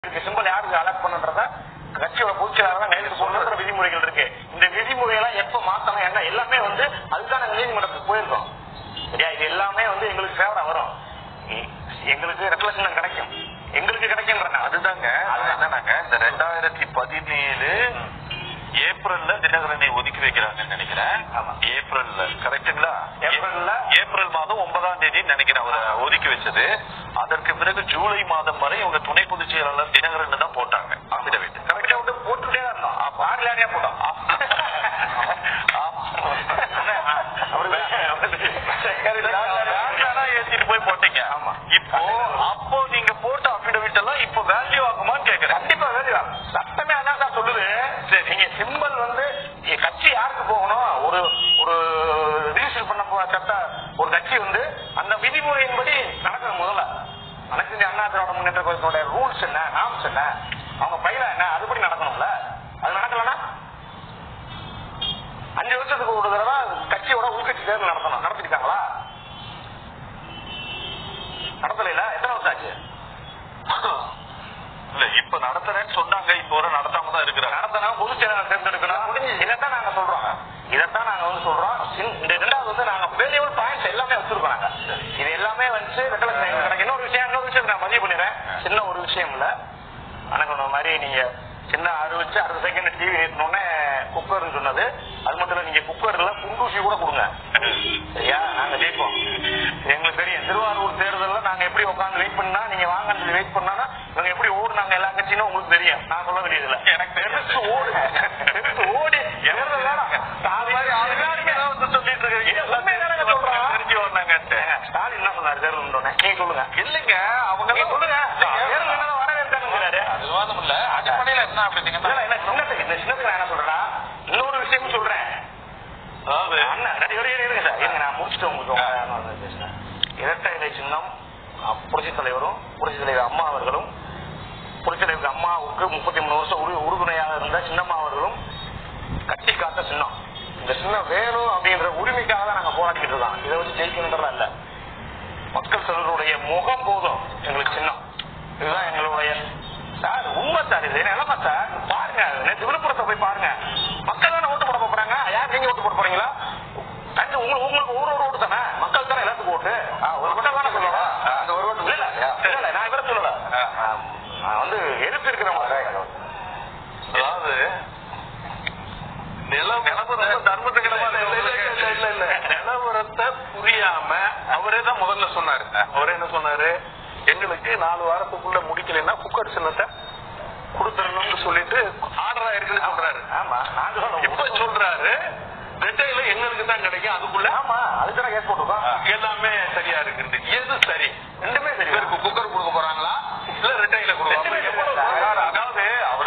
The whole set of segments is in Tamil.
சிம்பிள் யாருக்கு அலர்ட் பண்ணுன்றத கட்சியோட பொதுச்செயலாளர் தான் கைது போடுற விதிமுறைகள் இருக்கு இந்த விதிமுறையெல்லாம் எப்ப மாத்தணும் என்ன எல்லாமே வந்து அதுதான் நாங்க நீதிமன்றத்துக்கு போயிருக்கோம் சரியா இது எல்லாமே வந்து எங்களுக்கு ஃபேவரா வரும் எ- எங்களுக்கு ரெஃப்ளெக்ஷன் கிடைக்கும் எங்களுக்கு கிடைக்கும்ன்றேன் அதுதாங்க அது என்னன்னாங்க இந்த ரெண்டாயிரத்தி பதினேழு ஏப்ரல்ல தினகரனை ஒதுக்கி வைக்கிறாங்கன்னு நினைக்கிறேன் ஆமா. ஏப்ரல்ல கரெக்ட்டுங்களா ஏப்ரல்ல? ஏப்ரல் மாதம் ஒன்பதாம் தேதி நினைக்கிறேன் அவரை ஒதுக்கி வச்சது அதற்கு பிறகு ஜூலை மாதம் வரை இவங்க துணை பொதுச் செயலாளர் தினகரன் தான் போட்டாங்க அபிடவிட் கரெக்டா வந்து போட்டுட்டே தான் இருந்தோம் அப்ப ஆகலையா போட்டோம் ஏத்திட்டு போய் போட்டீங்க ஆமா. இப்போ அப்போ நீங்க போட்ட அபிடவிட் எல்லாம் இப்போ வேல்யூ ஆகுமான்னு கேக்குறேன் கண்டிப்பா வேலையா சட்டமே அதான் சார் சொல்லுது சரி நீங்க சிம்பல் வந்து இ- கட்சி யாருக்கு போகணும் ஒரு ஒரு ரிஜிஸ்டர் பண்ண போ சட்ட ஒரு கட்சி வந்து அந்த விதிமுறையின்படி நடக்கணும் முதல்ல அனைத்து இந்திய அண்ணா திராவிட முன்னேற்ற கழகத்தினுடைய ரூல்ஸ் என்ன நாம்ஸ் என்ன அவங்க பயில என்ன அதுபடி நடக்கணும்ல அது நடக்கலன்னா அஞ்சு வருஷத்துக்கு ஒரு தடவை கட்சியோட உள்கட்சி தேர்தல் நடத்தணும் நடத்திருக்காங்களா நடத்தலைல எத்தனை வருஷம் ஆச்சு இல்ல இப்ப நடத்துறேன்னு சொன்னாங்க இப்போ வரை நடத்தாம தான் இருக்கிறாங்க நடத்தணும் பொதுச் செயலாளர் தேர்ந்தெடுக்கணும் முடிஞ்சு இதைத்தான் நாங்க சொல்றோம் இதைத்தான் நாங்க வந்து சொல்றோம் சின்- இந்த ரெண்டாவது வந்து நாங்க வேல்யூபிள் பாயிண்ட்ஸ் எல்லாமே வச்சிருக்கோம் நாங்க இது எல்லாமே வந்து ரெட்டலட்சம் எங்களுக்கு கிடைக்கும் இன்னொரு விஷயம் இன்னொரு விஷயம் நான் பதிவு பண்ணிடுறேன் சின்ன ஒரு விஷயம் இல்ல அணக்கண மாதிரி நீங்க சின்ன அறிவிச்சு அடுத்த செகண்ட் டிவி ஏற்றணுன்னே குக்கர்னு சொன்னது அது மட்டும் இல்ல நீங்க குக்கர்ல குண்டூசி கூட கொடுங்க சரியா நாங்க ஜெயிப்போம் எங்களுக்கு தெரியும் திருவாரூர் தேர்தல்ல நாங்க எப்படி உட்காந்து வெயிட் பண்ணா நீங்க வாங்கன்னு சொல்லி வெயிட் பண்ணா இவங்க எப்படி ஓடுனாங்க எல்லா கட்சியும் உங்களுக்கு தெரியும் நான் சொல்ல வேண்டியதில்ல எனக்கு தெரிஞ்சு ஓடு தெரிஞ்சு ஓடி தேர்தல் வேணாம். ஸ்டாலின் எல்லாருமே ஏதாவது வந்து சொல்லிட்டு இருக்கீங்க. எல்லாமே தானங்க சொல்றான். தெரிஞ்சு வந்தாங்க ஏங்க, ஸ்டாலின் என்ன சொன்னாரு தேர்தல் முடிஞ்சோடனே? நீங்க சொல்லுங்க இல்லைங்க அவங்க நீங்க சொல்லுங்க தேர்தல் என்ன வரவேற்கிறாரு அது விவாதம் இல்ல அடிப்படையில என்ன அப்படின்னீங்கன்னா இல்ல, இல்ல, சின்னத்துக்கு இந்த சின்னத்துக்கு நான் என்ன சொல்றேன்னா இன்னொரு விஷயமும் சொல்றேன் அதாவது அண்ணா, ரெடி, ரெடி, ரெடி, இருங்க சார். இருங்க, நான் முடிச்சுட்டு உங்களுக்கு உங்க நான் வந்து பேசுறேன். இரட்டை இலை சின்னம் புரட்சி தலைவரும் புரட்சி தலைவர் அம்மா அவர்களும் புரட்சி தலைவர் அம்மாவுக்கு முப்பத்தி மூணு வருஷம் உறு உறுதுணையாக இருந்த சின்னம்மா அவர்களும் கட்டி காத்த சின்னம் இந்த சின்னம் வேணும் அப்படின்ற உரிமைக்காக தான் நாங்க போராடிக்கிட்டு இருக்கோம் இதை வச்சு ஜெயிக்கணுன்றதா இல்ல மக்கள் சிலருடைய முகம் போதும் எங்களுக்கு சின்னம் இதுதான் எங்களுடைய சார் உண்மை சார் இது நிலமை சார் பாருங்க நேற்று விழுப்புரத்தை போய் பாருங்க மக்கள் தானே ஓட்டு போட போறாங்க யார் நீங்க ஓட்டு போட போறீங்களா தஞ்சை உங்களுக்கு உங்களுக்கு ஒரு ஒரு ஓட்டு தானே மக்கள் தானே எல்லாத்துக்கும் ஓட்டு ஆ, ஒரு மட்டும் தானே சொல்லலாம் அந்த ஒரு ஓட்டு இல்ல இல்ல, இல்ல நான் இவரை சொல்லல ஆ, நான் வந்து எதிர்த்து இருக்கிறவங்க அதாவது நிலம் நிலவரம் தர்மத்துக்கு இல்ல இல்ல நிலவரத்தை புரியாம அவரே தான் முதல்ல சொன்னாரு அவரே என்ன சொன்னாரு எங்களுக்கு நாலு வாரத்துக்குள்ள முடிக்கலைன்னா குக்கர் சின்னத்தை கொடுத்துடணும்னு சொல்லிட்டு ஆர்டர் ஆயிருக்குன்னு சொல்றாரு ஆமா நான் சொல்ல இப்ப சொல்றாரு ரிட்டைல எங்களுக்கு தான் கிடைக்கும் அதுக்குள்ள ஆமா அதுக்கு தான் கேஸ் போட்டிருக்கோம் எல்லாமே சரியா இருக்கு எது சரி ரெண்டுமே சரி இவருக்கு குக்கர் கொடுக்க போறாங்களா இல்ல ரிட்டைல ரெண்டுமே சரி. கொடுக்க அதாவது அவர்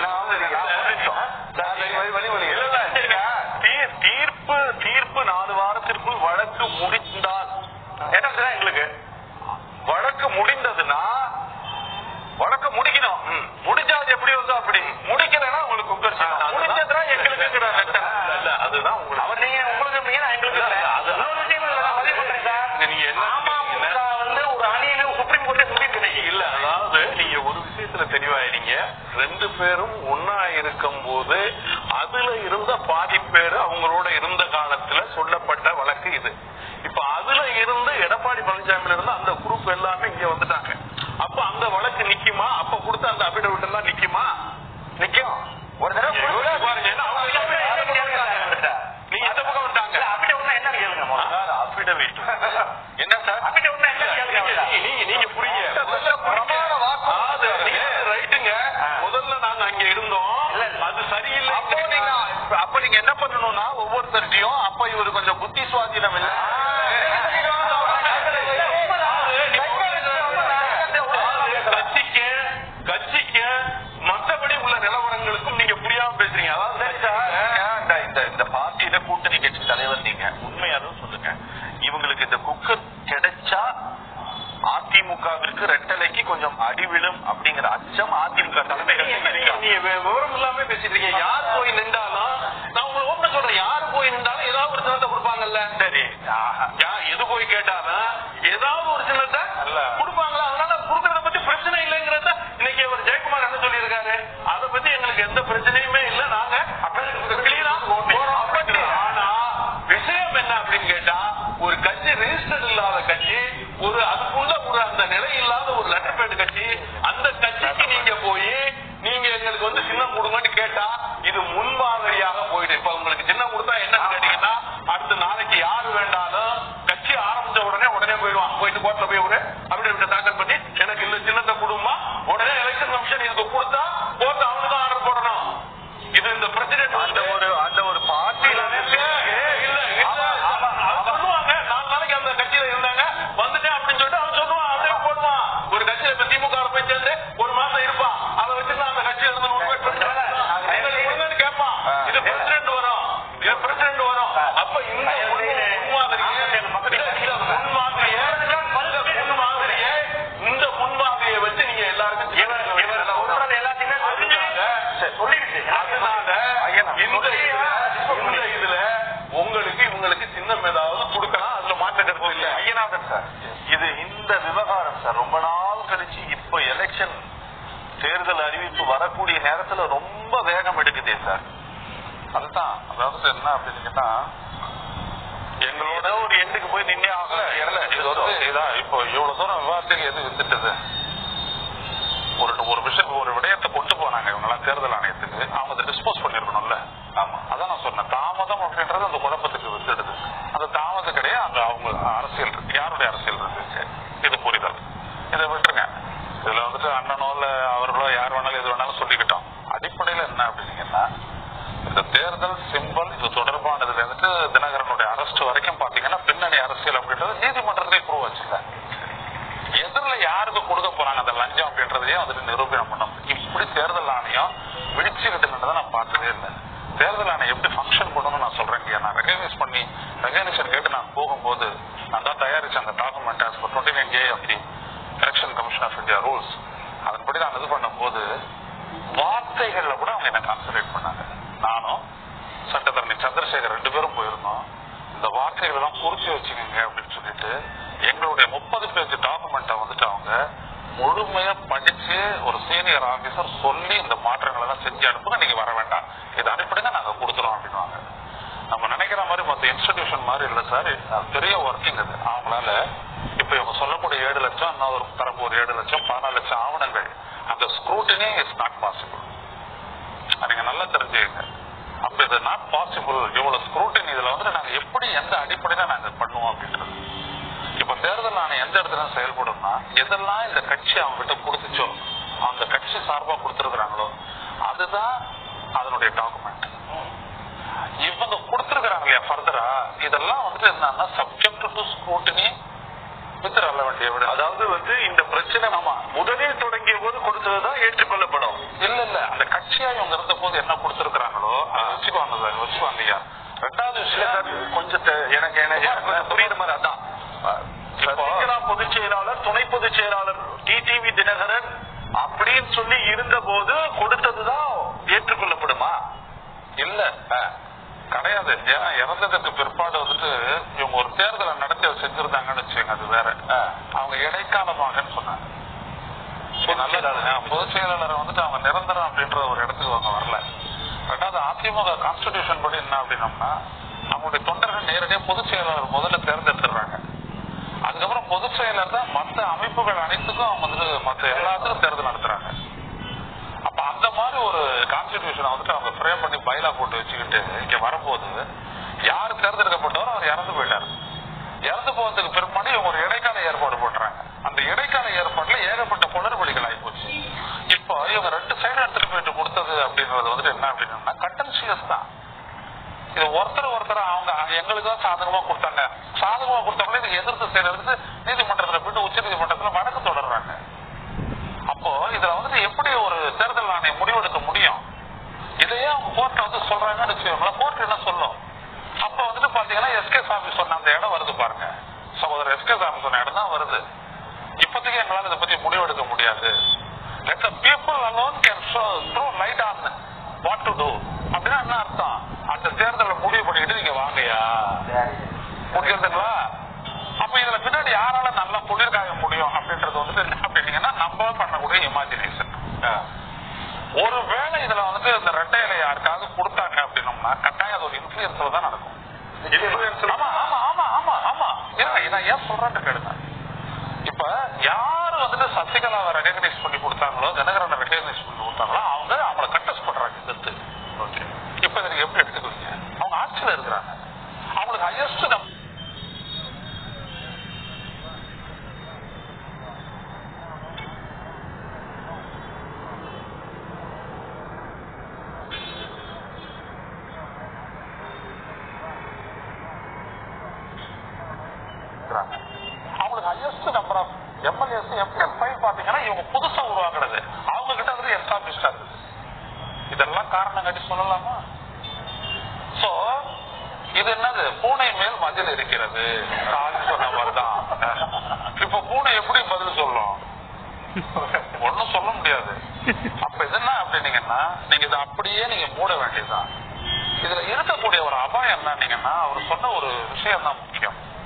இல்ல, இல்ல, சரிங்க. தீ- தீர்ப்பு தீர்ப்பு நாலு வாரத்திற்குள் வழக்கு முடிந்தால் எட்டாம் தேதி தான் எங்களுக்கு வழக்கு முடிந்ததுன்னா வழக்கு முடிக்கணும் முடிஞ்சா அது எப்படி வந்தா அப்படி முடிக்கலைன்னா உங்களுக்கு குக்கர் சின்னம். முடிஞ்சதுன்னா எங்களுக்கு இருக்கிற லெட்டர். இல்ல, இல்ல, அதுதான் உங்களுக்கு அவர் நீங்க உங்களுக்கு இருப்பீங்க, நான் எங்களுக்கு இல்ல, இருப்பேன். அது- இன்னொரு விஷயம் இதுல நான் பதிவு பண்றேன் சார். நீங்க என்ன அமமுக வந்து ஒரு அணின்னு சுப்ரீம் கோர்ட்டே சொல்லியிருக்கு இன்னைக்கு. இல்ல அதாவது நீங்க ஒரு விஷயத்துல தெளிவாயிருங்க ரெண்டு பேரும் ஒன்னா இருக்கும் போது அதுல இருந்த பாதி பேரு அவங்களோட இருந்த காலத்துல சொல்லப்பட்ட வழக்கு இது இப்ப அதுல இருந்து எடப்பாடி பழனிசாமியில இருந்து அந்த குரூப் எல்லாமே இங்க வந்துட்டாங்க அப்ப அந்த வழக்கு நிக்குமா அப்ப கொடுத்த அந்த அபிடவிட் எல்லாம் நிக்குமா நிக்கும். ஒரு தடவை நீங்க யோசிச்சு பாருங்க. ஏன்னா அவங்க எல்லாமே அந்த பக்கம் வந்துட்டாங்க. நீங்க இந்த பக்கம் வந்துட்டாங்க. இல்ல, affidavitனா என்னன்னு கேளுங்க முதல்ல. Sir, affidavit. என்ன சார் affidavitனா என்னன்னு கேளுங்க முதல்ல. நீங்க- நீங்க நீங்க புரியுங்க பிரமாண வாக்கு. அதாவது நீங்க ரைட்டுங்க ஆ. முதல்ல நாங்க அங்க இருந்தோம் இல்ல, இல்ல. அது சரியில்லை அப்போ நீங்க அப்ப நீங்க என்ன பண்ணணும்னா ஒவ்வொருத்தர்ட்டையும் அப்ப இவரு கொஞ்சம் புத்தி சுவாதீனம் இல்ல கட்சிக்கு கட்சிக்கு மற்றபடி உள்ள நிலவரங்களுக்கும் நீங்க புரியாம பேசுறீங்க அதாவது இந்த- இந்த இந்த பார்ட்டியில கூட்டணி கட்சி தலைவர் நீங்க உண்மையாலும் சொல்லுங்க இவங்களுக்கு இந்த குக்கர் கிடைச்சா அதிமுகவிற்கு ரெட்டலைக்கு கொஞ்சம் அடிவிழும் அப்படிங்கிற அச்சம் அதிமுக தலைமைகள் நீங்க வி- விவரம் இல்லாம பேசிட்டு இருக்கீங்க யார் போய் நின்றாலும் நான் உங்களை ஓப்பன சொல்றேன் யார் போய் நின்றாலும் ஏதாவது ஒரு சின்னத்தை கொடுப்பாங்கல்ல சரி யா- எது போய் கேட்டாலும் ஏதாவது ஒரு சின்னத்தை அல்ல. கொடுப்பாங்களா அதனால கொடுக்கறத பத்தி பிரச்சனை இல்லைங்கிறத இன்னைக்கு அவர் ஜெயக்குமார் என்ன சொல்லி இந்த விவகாரம் சார் ரொம்ப நாள் கழிச்சு இப்ப எலெக்ஷன் தேர்தல் அறிவிப்பு வரக்கூடிய நேரத்துல ரொம்ப வேகம் எடுக்குதே சார் அதுதான் அதாவது என்ன அப்படின்னு கேட்டா எங்களோட ஏதோ ஒரு எண்டுக்கு போய் நின்னே ஆகல இல்ல இது வந்து இதா இப்போ இவ்வளவு தூரம் விவாதத்துக்கு எது வித்துட்டது ஒரு ஒரு விஷயம் ஒரு விடயத்தை கொண்டு போனாங்க இவங்க எல்லாம் தேர்தல் ஆணையத்துக்கு அவங்க அதை டிஸ்போஸ் பண்ணிருக்கணும்ல ஆமா அதான் நான் சொன்னேன் தாமதம் அப்படின்றது அந்த குழப்பத்துக்கு வித்துடுது அந்த தாமதம் கிடையாது அங்க அவங்க அரசியல் இருக்கு யாருடைய அரசியல் இருக்கு இது புரிதல் இதை விட்டுருங்க இதுல வந்துட்டு அண்ணனோ இல்ல அவர்களோ யார் வேணாலும் எது வேணாலும் சொல்லிக்கிட்டோம் அடிப்படையில என்ன அப்படின்னீங்கன்னா இந்த தேர்தல் சிம்பல் இது தொடர்பானதுல இருந்துட்டு தினகரனுடைய அரெஸ்ட் வரைக்கும் பாத்தீங்கன்னா பின்னணி அரசியல் அப்படின்றது நீதிமன்றத்திலே ப்ரூவ் ஆச்சுல்ல எதிரில் யாருக்கு கொடுக்க போறாங்க அந்த லஞ்சம் அப்படின்றதையே வந்துட்டு நிரூபணம் பண்ணணும் இப்படி தேர்தல் ஆணையம் விழிச்சுக்கிட்டு இருந்ததை நான் பார்த்ததே இல்லை தேர்தல் ஆணையம் எப்படி ஃபங்க்ஷன் பண்ணணும்னு நான் சொல்றேன் இல்லையா நான் ரெகனைஸ் பண்ணி ரெகனைசேஷன் கேட்டு நான் போகும்போது நான் தான் தயாரிச்ச அந்த document as twenty nine J of the Election Commission of India rules அதன்படி நான் இது பண்ணும்போது வார்த்தைகள்ல கூட அவங்க என்ன கான்சன்ட்ரேட் பண்ணாங்க நானும் சட்டத்தரணி சந்திரசேகர் ரெண்டு பேரும் போயிருந்தோம் இந்த வார்த்தைகளை எல்லாம் குறிச்சு வச்சுக்கோங்க அப்படின்னு சொல்லிட்டு எங்களுடைய முப்பது பேஜ் டாக்குமெண்ட்டை வந்துட்டு அவங்க முழுமையா படிச்சு ஒரு சீனியர் ஆபீசர் சொல்லி இந்த மாற்றங்களை எல்லாம் செஞ்சு அனுப்புங்க நீங்க வர வேண்டாம் இது அனுப்பிடுங்க நாங்க கொடுத்துறோம் அப்படின்வாங்க நம்ம நினைக்கிற மாதிரி மத்த இன்ஸ்டிடியூஷன் மாதிரி இல்ல சார் பெரிய ஒர்க்கிங் அது அவங்களால இப்ப இவங்க சொல்லக்கூடிய ஏழு லட்சம் இன்னும் ஒரு தரப்பு ஒரு ஏழு லட்சம் பதினாலு லட்சம் ஆவணங்கள் அந்த ஸ்க்ரூட்டினி இஸ் நாட் பாசிபிள் நீங்க நல்லா தெரிஞ்சுக்கங்க அப்ப இது நாட் பாசிபிள் இவ்வளவு ஸ்க்ரூட்டின் இதுல வந்து நாங்க எப்படி எந்த அடிப்படையில நாங்க பண்ணுவோம் அப்படின்றது இப்ப தேர்தல் ஆணையம் எந்த இடத்துல செயல்படும்னா எதெல்லாம் இந்த கட்சி அவங்க கிட்ட கொடுத்துச்சோ அந்த கட்சி சார்பா கொடுத்திருக்கிறாங்களோ அதுதான் அதனுடைய டாக்குமெண்ட் இவங்க கொடுத்திருக்கிறாங்க இல்லையா ஃபர்தரா இதெல்லாம் வந்துட்டு என்னன்னா subject to scrutiny with relevant evidence அதாவது வந்து இந்த பிரச்சனை ஆமா முதலில் தொடங்கிய போது கொடுத்ததுதான் ஏற்றுக்கொள்ளப்படும் இல்ல இல்ல அந்த கட்சியா இவங்க இருந்த போது என்ன கொடுத்திருக்கிறாங்களோ அதை வச்சுக்குவாங்க சார் வச்சுக்குவாங்க ஐயா ரெண்டாவது இல்ல சார் விஷயம் கொஞ்சம் தெ- எனக்கு எனக்கு எனக்கு கொஞ்சம் புரியுற மாதிரி அதான் இப்போ- சசிகலா பொதுச் செயலாளர் துணை பொதுச் செயலாளர் டிடிவி தினகரன் அப்படின்னு சொல்லி இருந்த போது கொடுத்ததுதான் ஏற்றுக்கொள்ளப்படுமா இல்ல கிடையாது ஏன்னா இறந்ததுக்கு பிற்பாடு வந்துட்டு இவங்க ஒரு தேர்தலை நடத்தி அதை செஞ்சிருந்தாங்கன்னு வச்சுக்கோங்க அது வேற அவங்க இடைக்காலமாகன்னு சொன்னாங்க நல்லது பொதுச் செயலாளரை வந்துட்டு அவங்க நிரந்தரம் அப்படின்ற ஒரு இடத்துக்கு அவங்க வரல ரெண்டாவது அதிமுக கான்ஸ்டிடியூஷன் படி என்ன அப்படின்னம்னா அவங்களுடைய தொண்டர்கள் நேரடியாக பொதுச் செயலாளர் முதல்ல தேர்ந்தெடுத்துடுறாங்க அதுக்கப்புறம் பொதுச் செயலர் தான் மற்ற அமைப்புகள் அனைத்துக்கும் அவங்க வந்துட்டு மற்ற எல்லாத்துக்கும் தேர்தல் நடத்துறாங்க அப்ப அந்த மாதிரி ஒரு கான்ஸ்டிடியூஷனை வந்துட்டு அவங்க ஃப்ரேம் பண்ணி பைலா போட்டு வச்சுக்கிட்டு இங்க வரும்போது யார் தேர்ந்தெடுக்கப்பட்டவரோ அவர் இறந்து போயிட்டாரு இறந்து போறதுக்கு பிற்பாடு இவங்க ஒரு இடைக்கால ஏற்பாடு பண்றாங்க அந்த இடைக்கால ஏற்பாட்டுல ஏகப்பட்ட குளறுபடிகள் ஆயிப்போச்சு இப்போ இவங்க ரெண்டு சைடு எடுத்துட்டு போயிட்டு கொடுத்தது அப்படின்றது வந்துட்டு என்ன அப்படின்னா கட்டன்சியஸ் தான் இது ஒருத்தர் ஒருத்தர் அவங்க எங்களுக்கு தான் சாதகமா கொடுத்தாங்க சாதகமா கொடுத்தவங்களே இதுக்கு எதிர்த்து சைடு எடுத்து நீதிமன்றத்துல போயிட்டு உச்ச நீதிமன்றத்துல வழக்கு தொடர்றாங்க அப்போ இதுல வந்துட்டு எப்படி ஒரு தேர்தல் ஆணையம் முடிவெடுக்க முடியும் இதையே அவங்க கோர்ட் வந்து சொல்றாங்கன்னு வச்சுக்கோங்களேன் கோர்ட் என்ன சொல்லும் அப்ப வந்துட்டு பாத்தீங்கன்னா எஸ்கே சாமி சொன்ன அந்த இடம் வருது பாருங்க சகோதரர் எஸ்கே சாமி சொன்ன இடம் தான் வருது இப்போதைக்கு எங்களால இதை பத்தி முடிவெடுக்க முடியாது let the people alone can show throw light on what to do அப்படின்னா என்ன அர்த்தம் அந்த தேர்தலை முடிவு பண்ணிட்டு நீங்க வாங்கயா முடிக்கிறதுங்களா அப்ப இதுல பின்னாடி யாரால நல்லா குளிர்காய முடியும் அப்படின்றது வந்துட்டு என்ன அப்படின்னீங்கன்னா நம்ம பண்ணக்கூடிய இமேஜினேஷன் ஒருவேளை இதுல வந்துட்டு இந்த ரெட்டை இலை யாருக்காவது கொடுத்தாங்க அப்படின்னோம்னா கட்டாயம் அது ஒரு இன்ஃபுளுன்ஸ்ல தான் நடக்கும் ஆமா ஆமா ஆமா ஆமா ஆமா இருங்க நான் ஏன் சொல்றேன்னு கேளுங்க இப்ப யாரு வந்துட்டு சசிகலாவை ரெகனைஸ் பண்ணி கொடுத்தாங்களோ தினகரனை ரெகனைஸ் பண்ணி கொடுத்தாங்களோ அவங்க அவங்கள கண்டஸ்ட் பண்றாங்க எதிர்த்து இப்ப இதை நீங்க எப்படி எடுத்துக்குவீங்க அவங்க ஆட்சியில இருக்கிறாங்க அவங்களுக்கு ஹையஸ்ட் நம் இருக்கிறாங்க. அவங்களுக்கு ஹையஸ்ட் நம்பர் ஆஃப் எம்எல்ஏஸ் எம்எல் ஃபைவ் பாத்தீங்கன்னா இவங்க புதுசா உருவாக்குறது அவங்க கிட்ட வந்து எஸ்டாப்ளிஷ்டா இருக்குது இதெல்லாம் காரணம் காட்டி சொல்லலாமா சோ இது என்னது பூனை மேல் மஞ்சள் இருக்கிறது கால் சொன்ன மாதிரிதான் இப்ப பூனை எப்படி பதில் சொல்லும் ஒண்ணும் சொல்ல முடியாது அப்ப இது என்ன அப்படின்னீங்கன்னா நீங்க இதை அப்படியே நீங்க மூட வேண்டியதுதான் இதுல இருக்கக்கூடிய ஒரு அபாயம் என்னன்னீங்கன்னா அவர் சொன்ன ஒரு விஷயம் தான் முக்கியம்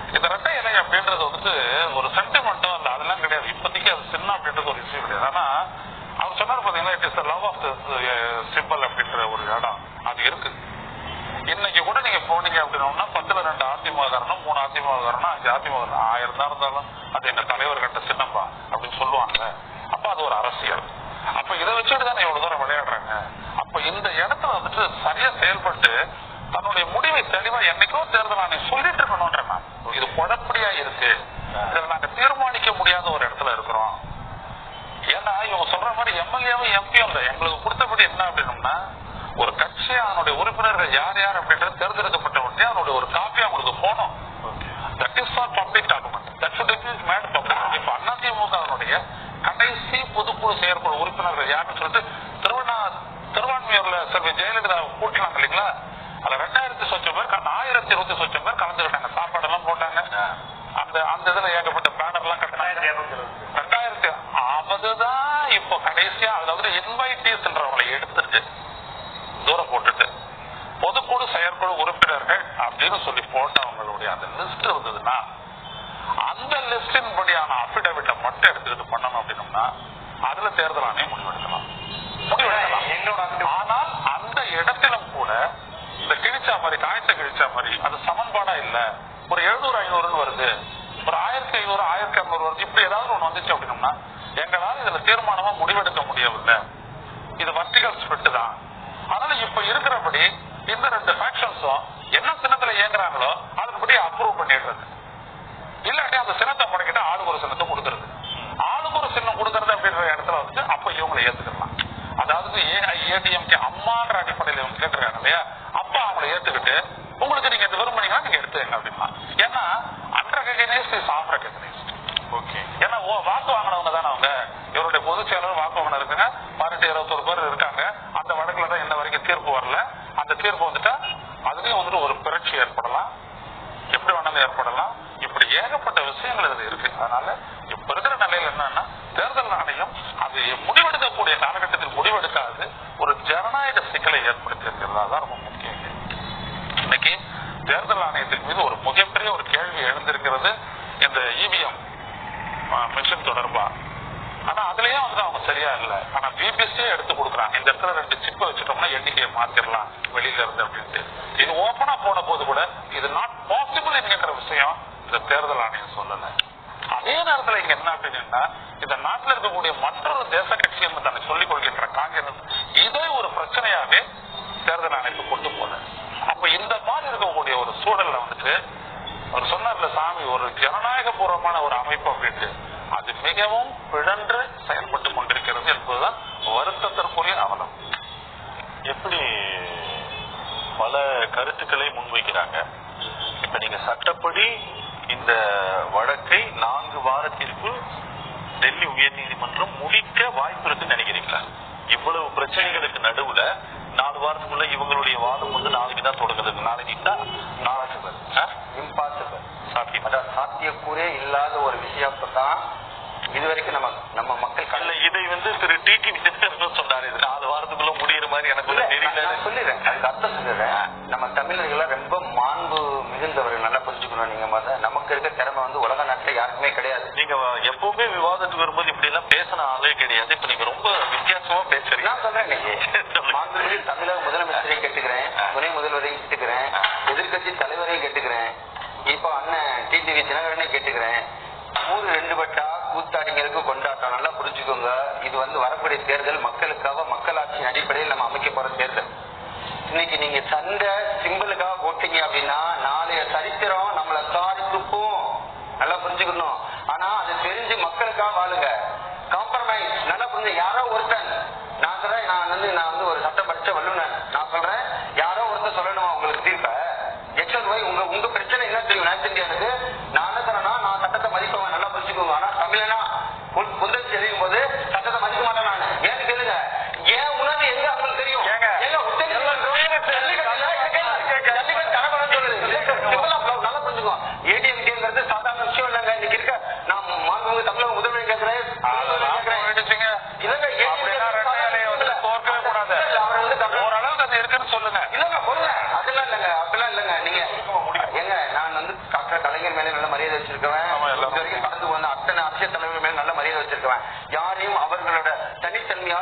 இந்த ரெட்டை இலை அப்படின்றது வந்துட்டு ஒரு சென்டிமெண்ட்டோ இல்ல அதெல்லாம் கிடையாது இப்போதைக்கு அது சின்ன அப்படின்றது ஒரு விஷயம் கிடையாது ஆனா அவர் சொன்னார் பாத்தீங்கன்னா it is love of the simple அப்படின்ற ஒரு இடம் அது இருக்கு இன்னைக்கு கூட நீங்க போனீங்க அப்படின்னா பத்துல ரெண்டு அதிமுக காரணம் மூணு அதிமுக காரணம் அஞ்சு அதிமுக ஆயிரம் தான் இருந்தாலும் அது எங்க தலைவர் கட்ட சின்னம்பா அப்படின்னு சொல்லுவாங்க அப்ப அது ஒரு அரசியல் அப்ப இதை வச்சுட்டு தானே இவ்வளவு தூரம் விளையாடுறாங்க அப்ப இந்த இடத்துல வந்துட்டு சரியா செயல்பட்டு தன்னுடைய முடிவை தெளிவா என்னைக்கோ தேர்தல் ஆணையம் சொல்லிட்டு இருக்கணும்ன்றேன் நான் இது குழப்படியா இருக்கு இதுல நாங்க தீர்மானிக்க முடியாத ஒரு இடத்துல இருக்கிறோம் ஏன்னா இவங்க சொல்ற மாதிரி எம்எல்ஏவும் எம்பியும் இல்ல எங்களுக்கு கொடுத்தபடி என்ன அப்படின்னம்னா ஒரு கட்சி அதனுடைய உறுப்பினர்கள் யார் யார் அப்படின்றது தேர்ந்தெடுக்கப்பட்ட உடனே அதனுடைய ஒரு காப்பி அவங்களுக்கு போகணும் that is for public document that should be made public இப்ப அதிமுக அதனுடைய கடைசி பொதுக்குழு செயற்குழு உறுப்பினர்கள் யாருன்னு சொல்லிட்டு திருவண்ணா திருவான்மையூர்ல செல்வி ஜெயலலிதா கூட்டினாங்க இல்லைங்களா அதுல ரெண்டாயிரத்தி சொச்சம் பேர் க- ஆயிரத்தி இருபத்தி சொச்சம் பேர் கலந்துக்கிட்டாங்க சாப்பாடு எல்லாம் போட்டாங்க அந்த அந்த இதுல ஏகப்பட்ட பேனர் எல்லாம் கட்டினாங்க ரெண்டாயிரத்தி அதுதான் இப்போ கடைசியா அதாவது இன்வைட்டீஸ்ன்றவங்களை எடுத்துட்டு தூரம் போட்டுட்டு பொதுக்குழு செயற்குழு உறுப்பினர்கள் அப்படின்னு சொல்லி போட்டவங்களுடைய அந்த லிஸ்ட் இருந்ததுன்னா அந்த லிஸ்டின் படியான அபிடவிட்டை மட்டும் எடுத்துக்கிட்டு பண்ணணும் அப்படின்னம்னா அதுல தேர்தல் ஆணையம் முடிவெடுக்கலாம் முடிவெடுக்கலாம் என்னோட ஆனால் அந்த இடத்திலும் கூட இந்த கிழிச்சா மாதிரி காய்ச்ச கிழிச்சா மாதிரி அது சமன்பாடா இல்ல ஒரு எழுநூறு ஐநூறுன்னு வருது ஒரு ஆயிரத்தி ஐநூறு ஆயிரத்தி ஐநூறு வருது இப்படி ஏதாவது ஒண்ணு வந்துச்சு அப்படின்னம்னா எங்களால இதுல தீர்மானமா முடிவெடுக்க முடியவில்லை இது வர்டிகல் ஸ்பிரிட் தான் அதனால இப்ப இருக்கிறபடி இந்த ரெண்டு ஃபேக்ஷன்ஸும் என்ன சின்னத்துல இயங்குறாங்களோ அதன்படி அப்ரூவ் பண்ணிடுறது இல்லாட்டி அந்த சின்னத்தை முடக்கிட்டு ஆளுக்கு ஒரு சின்னத்தை கொடுக்கறது ஆளுக்கு ஒரு சின்னம் கொடுக்கறது அப்படின்ற இடத்துல வந்து அப்ப இவங்களை ஏத்துக்கலாம் அதாவது ஏடிஎம்கே அம்மான்ற அடிப்படையில் இவங்க கேட்டிருக்காங்க இல்லையா அப்ப அவங்களை ஏத்துக்கிட்டு உங்களுக்கு நீங்க இது விரும்புனீங்கன்னா நீங்க எடுத்துங்க அப்படின்னா ஏன்னா unrecognised is of recognised okay ஏன்னா ஓ- வாக்கு வாங்கினவங்க தானே அவங்க இவருடைய பொதுச் செயலாளர் வாக்கு வாங்கின இருக்குங்க பதினெட்டு இருபத்தொரு பேர் இருக்காங்க அந்த வழக்குல தான் இன்ன வரைக்கும் தீர்ப்பு வரல அந்த தீர்ப்பு வந்துட்டா அதுலயும் வந்துட்டு ஒரு புரட்சி ஏற்படலாம் எப்படி வேணாலும் ஏற்படலாம் இப்படி ஏகப்பட்ட விஷயங்கள் இதுல இருக்கு அதனால இப்ப இருக்கிற நிலையில என்னன்னா தேர்தல் ஆணையம் அது முடிவெடுக்கக்கூடிய காலகட்டத்தில் முடிவெடுக்காது ஒரு ஜனநாயக சிக்கலை ஏற்படுத்தி இருக்கிறதா தான் ரொம்ப முக்கியம் இங்க. இன்னைக்கு தேர்தல் ஆணையத்தின் மீது ஒரு மிகப்பெரிய ஒரு கேள்வி எழுந்திருக்கிறது இந்த இவிஎம் மிஷின் தொடர்பா ஆனா அதுலயும் வந்து அவங்க சரியா இல்ல ஆனா பிபிசியே எடுத்து கொடுக்குறாங்க இந்த இடத்துல ரெண்டு சிப்பை வச்சுட்டோம்னா எண்ணிக்கையை மாத்திரலாம் வெளியில இருந்து அப்படின்ட்டு இது ஓபனா போன போது கூட இது நாட் பாசிபிள் என்கின்ற விஷயம் இந்த தேர்தல் ஆணையம் சொல்லல அதே நேரத்துல இங்க என்ன அப்படின்னா இந்த நாட்டுல இருக்கக்கூடிய மற்றொரு தேச கட்சி என்று தன்னை சொல்லிக் கொள்கின்ற காங்கிரஸ் இதை ஒரு பிரச்சனையாவே தேர்தல் ஆணையத்துக்கு கொண்டு போல அப்ப இந்த மாதிரி இருக்கக்கூடிய ஒரு சூழல்ல வந்துட்டு அவர் சொன்னார்ல சாமி ஒரு ஜனநாயக பூர்வமான ஒரு அமைப்பு அப்படின்ட்டு அது மிகவும் பிழன்று செயல்பட்டு கொண்டிருக்கிறது என்பதுதான் வருத்தத்திற்குரிய அவலம் எப்படி பல கருத்துக்களை முன்வைக்கிறாங்க இப்ப நீங்க சட்டப்படி இந்த வழக்கை நான்கு வாரத்திற்குள் டெல்லி உயர்நீதிமன்றம் முடிக்க வாய்ப்பு இருக்குன்னு நினைக்கிறீங்களா இவ்வளவு பிரச்சனைகளுக்கு நடுவுல நாலு வாரத்துக்குள்ள இவங்களுடைய வாதம் வந்து நாளைக்கு தான் தொடங்குது நாளைக்கு தான் நாளைக்கு இம்பாசிபிள் சாத்தியம் அதாவது சாத்தியக்கூறே இல்லாத ஒரு விஷயத்தை தான் இதுவரைக்கும் நம்ம நம்ம மக்கள் அல்ல கல்ல இதை வந்து திரு டிடி சொன்னாரு இது நாலு வாரத்துக்குள்ள முடியிற மாதிரி எனக்கு இல்ல, ஒண்ணும் தெரியல நான் சொல்லிடுறேன் அதுக்கு அர்த்தம் சொல்லிடுறேன் நம்ம தமிழர்கள் ரொம்ப மாண்பு மிகுந்தவர்கள் நல்லா புரிஞ்சுக்கணும் நீங்க முத நமக்கு இருக்க திறமை வந்து உலக நாட்டுல யாருக்குமே கிடையாது நீங்க எப்பவுமே விவாதத்துக்கு வரும்போது இப்படி எல்லாம் பேசின ஆளே கிடையாது இப்ப நீங்க ரொம்ப வித்தியாசமா பேசுறீங்க நான் சொல்றேன் இன்னைக்கு மாண்புமிகு தமிழக முதலமைச்சரையும் கேட்டுக்கிறேன் துணை முதல்வரையும் கேட்டுக்கிறேன் எதிர்க்கட்சி தலைவரையும் கேட்டுக்கிறேன் இப்போ அண்ணன் டிடிவி தினகரனையும் கேட்டுக்கிறேன் ஊரு ரெண்டு பட்டா கூத்தாடிங்களுக்கு கொண்டாட்டம் நல்லா புரிஞ்சுக்கோங்க இது வந்து வரக்கூடிய தேர்தல் மக்களுக்காக மக்களாட்சியின் அடிப்படையில் நம்ம அமைக்க போற தேர்தல் இன்னைக்கு நீங்க சண்டை சிம்பிளுக்காக போட்டீங்க அப்படின்னா நாளைய சரித்திரம் நம்மள சாரி துப்பும் நல்லா புரிஞ்சுக்கணும் ஆனா அது தெரிஞ்சு மக்களுக்காக வாழுங்க காம்ப்ரமைஸ் நல்லா புரிஞ்சு யாரோ ஒருத்தன் நான் சொல்றேன் நான் வந்து நான் வந்து ஒரு சட்டம் படிச்ச வல்லுநர் நான் சொல்றேன் யாரோ ஒருத்தர் சொல்லணுமா உங்களுக்கு தீர்ப்ப எக்ஸல் ஒய் உங்க உங்க பிரச்சனை என்ன தெரியும் நான் தெரியாது நான் என்ன சொல்றேன்னா நான் சட்டத்தை மதிப்பவன் நல்லா புரிஞ்சுக்கோங்க ஆனா தமிழனா புல்- புந்தல் தெரியும் போது சட்டத்தை மதிக்க மாட்டேன் நான் ஏன்னு கேளுங்க ஏன் உணர்வு எங்க அவங்களுக்கு தெரியும் ஏங்க? ஏங்க உத்தரவு ஜல்லிக்கட்டு கரபரன்னு சொல்லுது. simple ஆ flow, நல்லா புரிஞ்சுக்கோ. ADMK-ங்கிறது சாதாரண விஷயம் இல்லைங்க. இன்னைக்கு இருக்க நான் மாண்புமிகு தமிழக முதல்வர் கேட்கிறேன், அதெல்லாம் கேட்கிறேன். போயிடுச்சுங்க. இல்லைங்க,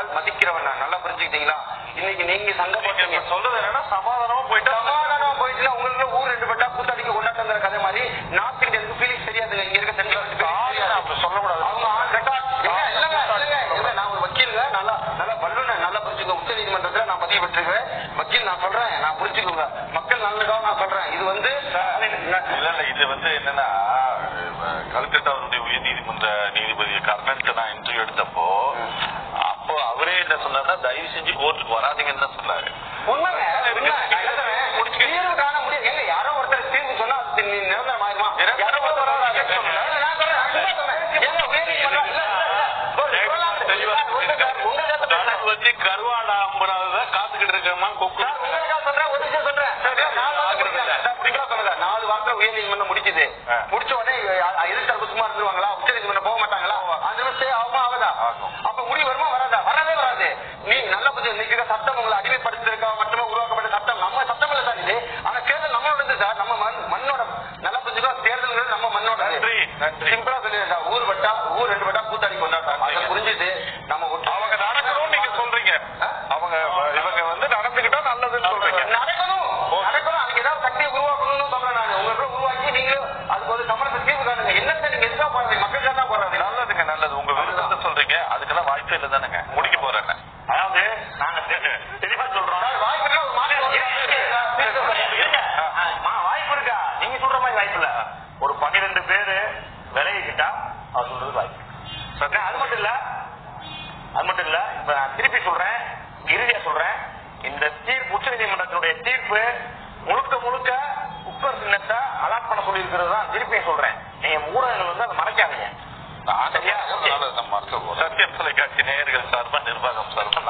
மக்கள் மதிக்கிறவன் நான் நல்லா புரிஞ்சுக்கிட்டீங்களா இன்னைக்கு நீங்க சண்டை நீங்க போட்டீங்க இப்ப சொல்றது என்னன்னா சமாதானமா போயிட்டா சமாதானமா போயிட்டுல உங்களுக்கு ஊர் ரெண்டு பட்டா கூத்தாடிக்க கொண்டாட்டங்கிற கதை மாதிரி நார்த் இந்தியனுக்கு ஃபீலிங்ஸ் தெரியாதுங்க இங்க இருக்க சென்ட்ரல் அப்படி சொல்லக்கூடாது அவங்க ஆள் கட்டா இல்ல, இல்லங்க, இல்லங்க, இல்ல, நான் ஒரு வக்கீலுங்க நல்லா நல்லா வல்லுநர் நல்லா புரிஞ்சுக்கோங்க உச்ச நீதிமன்றத்துல நான் பதிவு பெற்றிருக்கிறேன் வக்கீல் நான் சொல்றேன் நான் புரிஞ்சுக்கோங்க மக்கள் நல்லதுக்காக நான் சொல்றேன் இது வந்து இல்ல இல்ல இது வந்து என்னன்னா கல்கத்தா அவருடைய உயர் நீதிமன்ற நீதிபதி கர்ணன்ட்டு நான் இன்டர்வியூ எடுத்தப்போ அப்போ அவரே என்ன சொன்னார்னா தயவு செஞ்சு கோர்ட்டுக்கு வராதீங்கன்னு தான் சொன்னாரு உண்மைங்க, உண்மை. நான் என்ன சொல்றேன், தீர்வு காண முடியாது. ஏங்க, யாரோ ஒருத்தர் தீர்வு சொன்னா அது நி- நிரந்தரம் ஆயிருமா? யாரோ ஒருத்தர் வராங்க. இல்ல, நான் சொல்றேன், நான் சும்மா சொல்றேன். ஏங்க, உயர்நீதிமன்றம், இல்ல, இல்ல, இல்ல. ஒரு சொல்லலாம். தெளிவா உங்க சார், உங்க சார் தனக்கு பேசுறேன். வச்சு கருவாடா அம்புறாத காத்துக்கிட்டு இருக்கமா கொக்கு சார், உங்களுக்காக சொல்றேன், ஒரு நிமிஷம் சொல்றேன். நாலு வார்த்தை முடிக்கிறாங்க. சார், முடிக்கலாம் சொல்லுங்க. நாலு வாரத்துல உயர்நீதிமன்றம் முடிக்குது ஆ. முடிச்ச உடனே அஹ், எதிர்த்தரப்பு சும்மா இருந்துருவாங்களா உச்ச நீதிமன்றம் போக மாட்டாங்களா அந்த நிமிஷம் ஆகுமா ஆகுதா ஆகும். அப்ப முடிவு வருமா வராதா வரவே வராது நீ நல்ல புத்தி இன்னைக்கு இருக்க சட்டம் உங்களை அடிமைப்படுத்துறதுக்காக மட்டுமே உருவாக்கப்பட்ட சட்டம் நம்ம சட்டம் இல்ல சார் இது ஆனா தேர்தல் நம்மளோடது சார் நம்ம மண் மண்ணோட நல்ல புரிஞ்சுக்கோ தேர்தல்ங்கிறது நம்ம மண்ணோட நன்றி, நன்றி. சிம்பிளா சொல்லிடுறேன் சார் ஊர் வட்டா ஊர் ரெண்டு வட்டா கூத்தாடி கொண்டாட்டம் அதை புரிஞ்சுட்டு நம்ம ஒட்டு- அவங்க நடக்கணும்னு நீங்க சொல்றீங்க ஆ? அவங்க இவங்க வந்து நடந்துக்கிட்டா நல்லதுன்னு சொல்றீங்க நடக்கணும் நடக்கணும் அதுக்கு ஏதாவது சக்தியை உருவாக்கணும்னு சொல்றேன் நான் உங்களை உருவாக்கி நீங்களும் அதுக்கு ஒரு சமரச தீர்வு காணுங்க என்னத்தை நீங்க எதுக்காக போறாங்க மக்களுக்காக தான் போறாங்க நல்லதுங்க நல்லது உங்க விருப்பத்தை சொல்றீங்க அதுக்கெல்லாம் வாய்ப்பே இல்லை தானேங்க முடிக்க போறேன் அதாவது நாங்க தெளிவா சொல்றோம் வாய்ப்பு இருக்கா? ஒரு மாற்றம் இருங்க. ஆ, வாய்ப்பு இருக்கா நீங்க சொல்ற மாதிரி வாய்ப்பு இல்ல ஒரு பன்னிரெண்டு பேரு விலகிக்கிட்டா அவர் சொல்றது வாய்ப்பு சரி, அது மட்டும் இல்ல அது மட்டும் இல்ல இப்ப நான் திருப்பி சொல்றேன் இறுதியா சொல்றேன் இந்த தீர்ப்பு உச்ச நீதிமன்றத்தினுடைய தீர்ப்பு முழுக்க முழுக்க குக்கர் சின்னத்தை அலாட் பண்ண சொல்லி இருக்கிறது தான் திருப்பியும் சொல்றேன் நீங்க ஊடகங்கள் வந்து அதை மறைக்காதீங்க சரியா? ஓகே. சத்தியம் தொலைக்காட்சி நேயர்கள் சார்பா நிர்வாகம் சார்பா